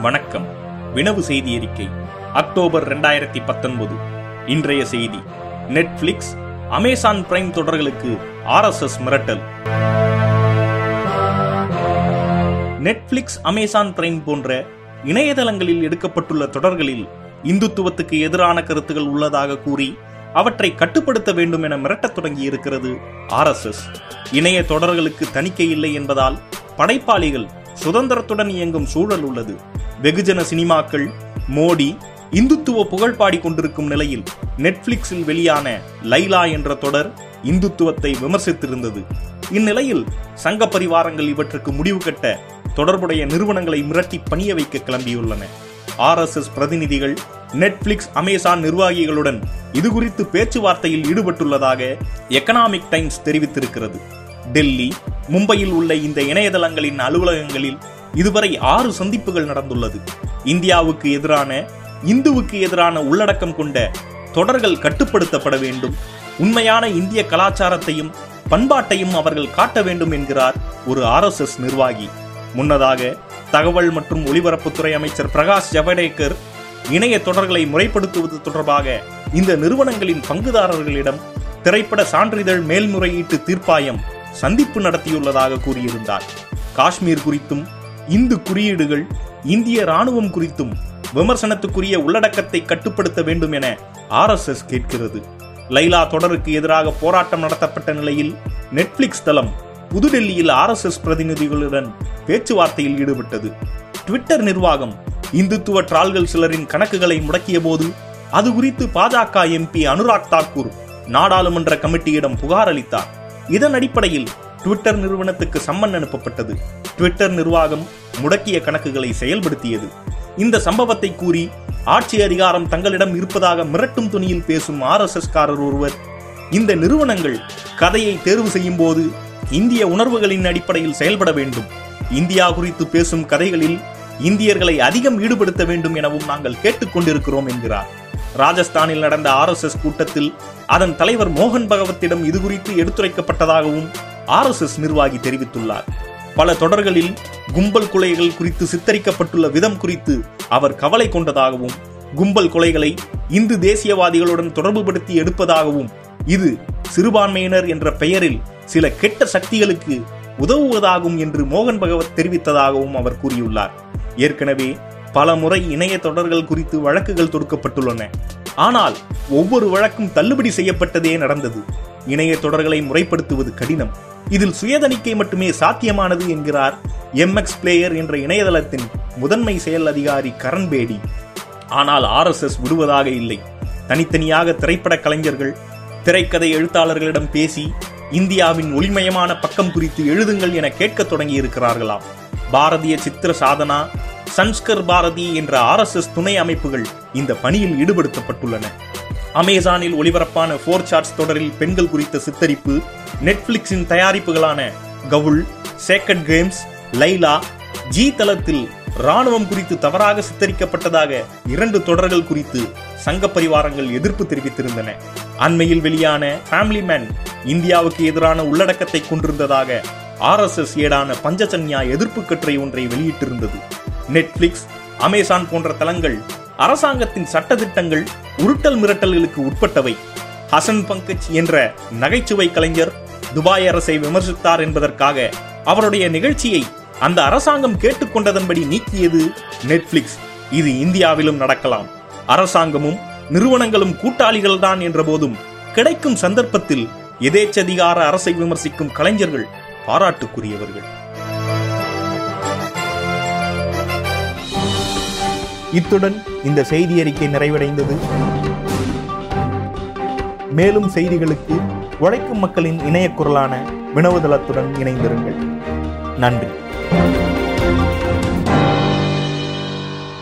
வணக்கம் வினவு செய்தி அறிக்கை அக்டோபர் ரெண்டாயிரத்தி பத்தொன்பது இன்றைய செய்தி நெட்ஃபிளிக்ஸ் அமேசான் பிரைம் தொடர்களுக்கு ஆர்எஸ்எஸ் மிரட்டல் நெட்ஃபிளிக்ஸ் அமேசான் பிரைம் போன்ற இணையதளங்களில் எடுக்கப்பட்டுள்ள தொடர்களில் இந்துத்துவத்துக்கு எதிரான கருத்துகள் உள்ளதாக கூறி அவற்றை கட்டுப்படுத்த வேண்டும் என மிரட்டத் தொடங்கி இருக்கிறது ஆர்எஸ்எஸ் இணைய தொடர்களுக்கு தணிக்கை இல்லை என்பதால் படைப்பாளிகள் சுதந்திரத்துடன் இயங்கும் சூழல் உள்ளது வெகுஜன சினிமாக்கள் மோடி இந்துத்துவ புகழ் பாடிக் கொண்டிருக்கும் நிலையில் நெட்ஃபிளிக்ஸில் வெளியான லைலா என்ற தொடர் இந்துத்துவத்தை விமர்சித்திருந்தது இந்நிலையில் சங்க பரிவாரங்கள் இவற்றுக்கு முடிவு கட்ட தொடர்புடைய நிறுவனங்களை மிரட்டி பணிய வைக்க கிளம்பியுள்ளன ஆர்எஸ்எஸ் பிரதிநிதிகள் நெட்ஃபிளிக்ஸ் அமேசான் நிர்வாகிகளுடன் இதுகுறித்து பேச்சுவார்த்தையில் ஈடுபட்டுள்ளதாக எக்கனாமிக் டைம்ஸ் தெரிவித்திருக்கிறது டெல்லி மும்பையில் உள்ள இந்த இணையதளங்களின் அலுவலகங்களில் இதுவரை ஆறு சந்திப்புகள் நடந்துள்ளது இந்தியாவுக்கு எதிரான இந்துவுக்கு எதிரான உள்ளடக்கம் கொண்ட தொடர்கள் கட்டுப்படுத்தப்பட வேண்டும் உண்மையான இந்திய கலாச்சாரத்தையும் பண்பாட்டையும் அவர்கள் காட்ட வேண்டும் என்கிறார் ஒரு ஆர்எஸ்எஸ் நிர்வாகி முன்னதாக தகவல் மற்றும் ஒலிபரப்புத்துறை அமைச்சர் பிரகாஷ் ஜவடேகர் இணைய தொடர்களை முறைப்படுத்துவது தொடர்பாக இந்த நிறுவனங்களின் பங்குதாரர்களிடம் திரைப்பட சான்றிதழ் மேல்முறையீட்டு தீர்ப்பாயம் சந்திப்பு நடத்தியுள்ளதாக கூறியிருந்தார் காஷ்மீர் குறித்தும் இந்து குறியீடுகள் இந்திய ராணுவம் குறித்தும் விமர்சனத்துக்குரிய உள்ளடக்கத்தை கட்டுப்படுத்த வேண்டும் என ஆர்எஸ்எஸ் கேட்கிறது லைலா தொடருக்கு எதிராக போராட்டம் நடத்தப்பட்ட நிலையில் நெட்ஃபிளிக்ஸ் தளம் புதுடெல்லியில் ஆர்எஸ்எஸ் பிரதிநிதிகளுடன் பேச்சுவார்த்தையில் ஈடுபட்டது ட்விட்டர் நிர்வாகம் இந்துத்துவ ட்ரால்கள் சிலரின் கணக்குகளை முடக்கிய போது அது குறித்து பாஜக எம்பி அனுராக் தாக்கூர் நாடாளுமன்ற கமிட்டியிடம் புகார் அளித்தார் இதன் அடிப்படையில் ட்விட்டர் நிறுவனத்துக்கு சம்மன் அனுப்பப்பட்டது ட்விட்டர் நிர்வாகம் முடக்கிய கணக்குகளை செயல்படுத்தியது இந்த சம்பவத்தை கூறி ஆட்சி அதிகாரம் தங்களிடம் இருப்பதாக மிரட்டும் துணியில் பேசும் ஆர்எஸ்எஸ் காரர் ஒருவர் இந்த நிறுவனங்கள் கதையை தேர்வு செய்யும் போது இந்திய உணர்வுகளின் அடிப்படையில் செயல்பட வேண்டும் இந்தியா குறித்து பேசும் கதைகளில் இந்தியர்களை அதிகம் ஈடுபடுத்த வேண்டும் எனவும் நாங்கள் கேட்டுக்கொண்டிருக்கிறோம் என்கிறார் ராஜஸ்தானில் நடந்த ஆர்எஸ்எஸ் கூட்டத்தில் அதன் தலைவர் மோகன் பகவத்திடம் இது குறித்து எடுத்துரைக்கப்பட்டதாகவும் ஆர்எஸ்எஸ் நிர்வாகி தெரிவித்துள்ளார் பல தொடர்களில் கும்பல் கொலைகள் குறித்து சித்தரிக்கப்பட்டுள்ள விதம் குறித்து அவர் கவலை கொண்டதாகவும் கும்பல் கொலைகளை இந்து தேசியவாதிகளுடன் தொடர்புபடுத்தி எடுப்பதாகவும் இது சிறுபான்மையினர் என்ற பெயரில் சில கெட்ட சக்திகளுக்கு உதவுவதாகும் என்று மோகன் பகவத் தெரிவித்ததாகவும் அவர் கூறியுள்ளார் ஏற்கனவே பல முறை இணைய தொடர்கள் குறித்து வழக்குகள் தொடுக்கப்பட்டுள்ளன ஆனால் ஒவ்வொரு வழக்கும் தள்ளுபடி செய்யப்பட்டதே நடந்தது இணைய தொடர்களை முறைப்படுத்துவது கடினம் இதில் சுயதணிக்கை மட்டுமே சாத்தியமானது என்கிறார் எம்எக்ஸ் பிளேயர் என்ற இணையதளத்தின் முதன்மை செயல் அதிகாரி கரண் பேடி ஆனால் ஆர்எஸ்எஸ் விடுவதாக இல்லை தனித்தனியாக திரைப்பட கலைஞர்கள் திரைக்கதை எழுத்தாளர்களிடம் பேசி இந்தியாவின் ஒளிமயமான பக்கம் குறித்து எழுதுங்கள் என கேட்கத் தொடங்கி இருக்கிறார்களாம் பாரதிய சித்திர சாதனா சன்ஸ்கர் பாரதி என்ற ஆர்எஸ்எஸ் துணை அமைப்புகள் இந்த பணியில் ஈடுபடுத்தப்பட்டுள்ளன அமேசானில் ஒளிபரப்பான ஃபோர் சார்ட்ஸ் தொடரில் பெண்கள் குறித்த சித்தரிப்பு நெட்ஃபிளிக்ஸின் தயாரிப்புகளான கவுல் சேக்கட் கேம்ஸ் லைலா ஜி தளத்தில் ராணுவம் குறித்து தவறாக சித்தரிக்கப்பட்டதாக இரண்டு தொடர்கள் குறித்து சங்க பரிவாரங்கள் எதிர்ப்பு தெரிவித்திருந்தன அண்மையில் வெளியான ஃபேமிலி மேன் இந்தியாவுக்கு எதிரான உள்ளடக்கத்தை கொண்டிருந்ததாக ஆர்எஸ்எஸ் ஏடான பஞ்சசன்யா எதிர்ப்பு கட்டுரை ஒன்றை வெளியிட்டிருந்தது நெட்ஃபிளிக்ஸ் அமேசான் போன்ற தளங்கள் அரசாங்கத்தின் சட்டத்திட்டங்கள் உருட்டல் மிரட்டல்களுக்கு உட்பட்டவை ஹசன் பங்கஜ் என்ற நகைச்சுவை கலைஞர் துபாய் அரசை விமர்சித்தார் என்பதற்காக அவருடைய நிகழ்ச்சியை அந்த அரசாங்கம் கேட்டுக்கொண்டதன்படி நீக்கியது நெட்ஃபிளிக்ஸ் இது இந்தியாவிலும் நடக்கலாம் அரசாங்கமும் நிறுவனங்களும் கூட்டாளிகள் தான் என்ற போதும் கிடைக்கும் சந்தர்ப்பத்தில் எதேச்சதிகார அரசை விமர்சிக்கும் கலைஞர்கள் பாராட்டுக்குரியவர்கள் இத்துடன் இந்த செய்தி அறிக்கை நிறைவடைந்தது மேலும் செய்திகளுக்கு உழைக்கும் மக்களின் இணைய குரலான வினவுதளத்துடன் இணைந்திருங்கள் நன்றி